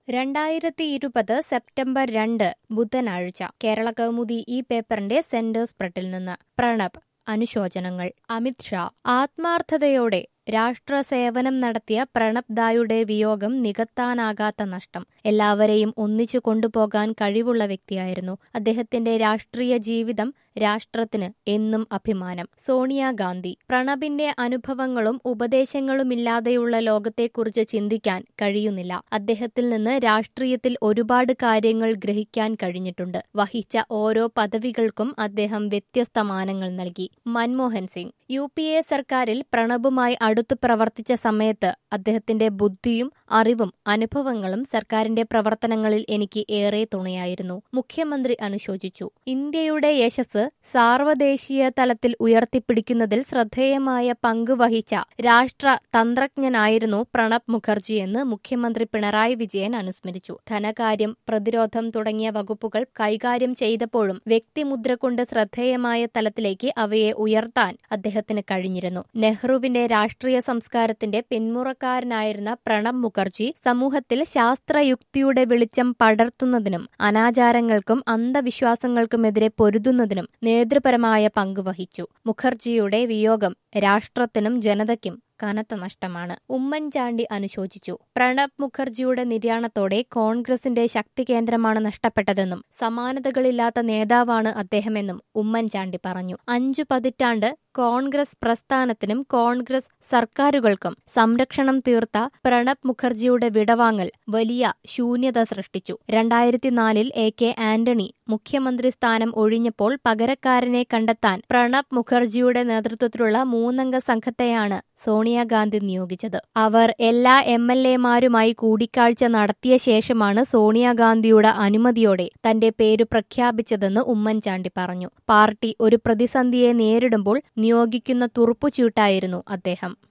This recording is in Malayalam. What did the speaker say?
രണ്ടായിരത്തി ഇരുപത് സെപ്റ്റംബർ രണ്ട് ബുധനാഴ്ച കേരള കൗമുദി ഈ പേപ്പറിന്റെ സെന്റർ സ്പ്രെഡിൽ നിന്ന് പ്രണബ് അനുശോചനങ്ങൾ അമിത് ഷാ ആത്മാർത്ഥതയോടെ രാഷ്ട്ര സേവനം നടത്തിയ പ്രണബ് ദായുടെ വിയോഗം നികത്താനാകാത്ത നഷ്ടം എല്ലാവരെയും ഒന്നിച്ചു കൊണ്ടുപോകാൻ കഴിവുള്ള വ്യക്തിയായിരുന്നു അദ്ദേഹത്തിന്റെ രാഷ്ട്രീയ ജീവിതം രാഷ്ട്രത്തിന് എന്നും അഭിമാനം സോണിയാഗാന്ധി പ്രണബിന്റെ അനുഭവങ്ങളും ഉപദേശങ്ങളുമില്ലാതെയുള്ള ലോകത്തെക്കുറിച്ച് ചിന്തിക്കാൻ കഴിയുന്നില്ല അദ്ദേഹത്തിൽ നിന്ന് രാഷ്ട്രീയത്തിൽ ഒരുപാട് കാര്യങ്ങൾ ഗ്രഹിക്കാൻ കഴിഞ്ഞിട്ടുണ്ട് വഹിച്ച ഓരോ പദവികൾക്കും അദ്ദേഹം വ്യത്യസ്ത മാനങ്ങൾ നൽകി Manmohan Singh U P A സർക്കാരിൽ പ്രണബുമായി അടുത്തു പ്രവർത്തിച്ച സമയത്ത് അദ്ദേഹത്തിന്റെ ബുദ്ധിയും അറിവും അനുഭവങ്ങളും സർക്കാരിന്റെ പ്രവർത്തനങ്ങളിൽ എനിക്ക് ഏറെ തുണയായിരുന്നു മുഖ്യമന്ത്രി അനുശോചിച്ചു ഇന്ത്യയുടെ യശസ് സാർവദേശീയ തലത്തിൽ ഉയർത്തിപ്പിടിക്കുന്നതിൽ ശ്രദ്ധേയമായ പങ്ക് വഹിച്ച രാഷ്ട്ര തന്ത്രജ്ഞനായിരുന്നു പ്രണബ് മുഖർജി എന്ന് മുഖ്യമന്ത്രി പിണറായി വിജയൻ അനുസ്മരിച്ചു ധനകാര്യം പ്രതിരോധം തുടങ്ങിയ വകുപ്പുകൾ കൈകാര്യം ചെയ്തപ്പോഴും വ്യക്തിമുദ്ര കൊണ്ട് ശ്രദ്ധേയമായ തലത്തിലേക്ക് അവയെ ഉയർത്താൻ അദ്ദേഹത്തിന് കഴിഞ്ഞിരുന്നു നെഹ്റുവിന്റെ രാഷ്ട്രീയ സംസ്കാരത്തിന്റെ പിന്മുറക്കാരനായിരുന്ന പ്രണബ് മുഖർജി സമൂഹത്തിൽ ശാസ്ത്രയുക്തിയുടെ വെളിച്ചം പടർത്തുന്നതിനും അനാചാരങ്ങൾക്കും അന്ധവിശ്വാസങ്ങൾക്കുമെതിരെ പൊരുതുന്നതിനും നേതൃപരമായ പങ്കുവഹിച്ചു മുഖർജിയുടെ വിയോഗം രാഷ്ട്രത്തിനും ജനതയ്ക്കും കനത്ത നഷ്ടമാണ് ഉമ്മൻചാണ്ടി അനുശോചിച്ചു പ്രണബ് മുഖർജിയുടെ നിര്യാണത്തോടെ കോൺഗ്രസിന്റെ ശക്തി കേന്ദ്രമാണ് നഷ്ടപ്പെട്ടതെന്നും സമാനതകളില്ലാത്ത നേതാവാണ് അദ്ദേഹമെന്നും ഉമ്മൻചാണ്ടി പറഞ്ഞു അഞ്ചു പതിറ്റാണ്ട് കോൺഗ്രസ് പ്രസ്ഥാനത്തിനും കോൺഗ്രസ് സർക്കാരുകൾക്കും സംരക്ഷണം തീർത്ത പ്രണബ് മുഖർജിയുടെ വിടവാങ്ങൽ വലിയ ശൂന്യത സൃഷ്ടിച്ചു രണ്ടായിരത്തിനാലിൽ എ കെ ആന്റണി മുഖ്യമന്ത്രി സ്ഥാനം ഒഴിഞ്ഞപ്പോൾ പകരക്കാരനെ കണ്ടെത്താൻ പ്രണബ് മുഖർജിയുടെ നേതൃത്വത്തിലുള്ള മൂന്നംഗ സംഘത്തെയാണ് സോണിയാഗാന്ധി നിയോഗിച്ചത് അവർ എല്ലാ എം എൽ എമാരുമായി കൂടിക്കാഴ്ച നടത്തിയ ശേഷമാണ് സോണിയാഗാന്ധിയുടെ അനുമതിയോടെ തന്റെ പേര് പ്രഖ്യാപിച്ചതെന്ന് ഉമ്മൻചാണ്ടി പറഞ്ഞു പാർട്ടി ഒരു പ്രതിസന്ധിയെ നേരിടുമ്പോൾ നിയോഗിക്കുന്ന തുറുപ്പുചീട്ടായിരുന്നു അദ്ദേഹം